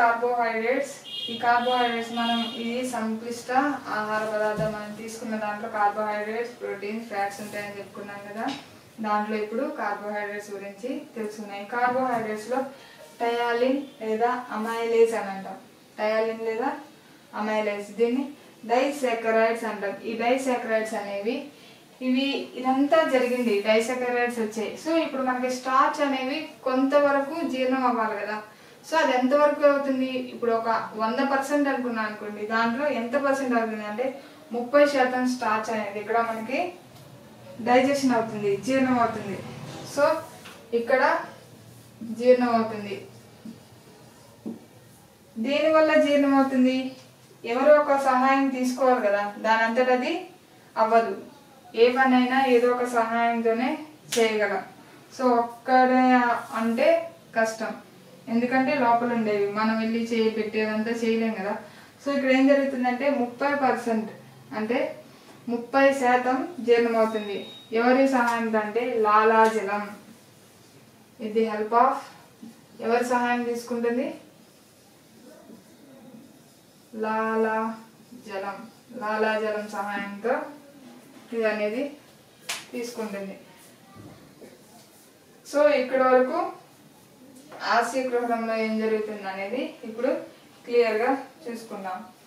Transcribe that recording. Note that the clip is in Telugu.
కార్బోహైడ్రేట్స్ ఈ కార్బోహైడ్రేట్స్ మనం ఇది సంక్లిష్ట ఆహార పదార్థం మనం తీసుకున్న దాంట్లో కార్బోహైడ్రేట్స్ ప్రోటీన్స్ ఫ్యాట్స్ ఉంటాయని చెప్పుకున్నాం కదా దాంట్లో ఇప్పుడు కార్బోహైడ్రేట్స్ గురించి తెలుసుకున్నాయి కార్బోహైడ్రేట్స్ లో టయాలిన్ లేదా అమైలేజ్ అని అంటాం టయాలిన్ లేదా అమైలేజ్ దీన్ని డైసాకరైడ్స్ అంటాం ఈ డైసాకరైడ్స్ అనేవి ఇవి ఇదంతా జరిగింది డైసాకరైడ్స్ వచ్చాయి సో ఇప్పుడు మనకి స్టార్చ్ అనేవి కొంతవరకు జీర్ణం అవ్వాలి కదా సో అది ఎంతవరకు అవుతుంది ఇప్పుడు ఒక వంద పర్సెంట్ అనుకున్నాం అనుకోండి దాంట్లో ఎంత పర్సెంట్ అవుతుంది అంటే ముప్పై శాతం స్టార్చ్ అనేది ఇక్కడ మనకి డైజెషన్ అవుతుంది జీర్ణం అవుతుంది సో ఇక్కడ జీర్ణం అవుతుంది దేనివల్ల జీర్ణం అవుతుంది ఎవరో ఒక సహాయం తీసుకోవాలి కదా దాని అంతటా అది అవ్వదు ఏ పనైనా ఏదో ఒక సహాయంతోనే చేయగలం సో ఒక్కడే అంటే కష్టం ఎందుకంటే లోపల ఉండేవి మనం వెళ్ళి చేయి పెట్టేదంతా చేయలేం కదా సో ఇక్కడ ఏం జరుగుతుందంటే ముప్పై పర్సెంట్ అంటే ముప్పై శాతం జీర్ణం అవుతుంది ఎవరి సహాయంతో అంటే లాలాజలం విత్ ది హెల్ప్ ఆఫ్ ఎవరి సహాయం తీసుకుంటుంది లాలా జలం లాలా జలం సహాయంతో ఇది అనేది తీసుకుంటుంది సో ఇక్కడ వరకు ఆస్య గృహంలో ఏం జరుగుతుంది అనేది ఇప్పుడు క్లియర్గా చూసుకుందాం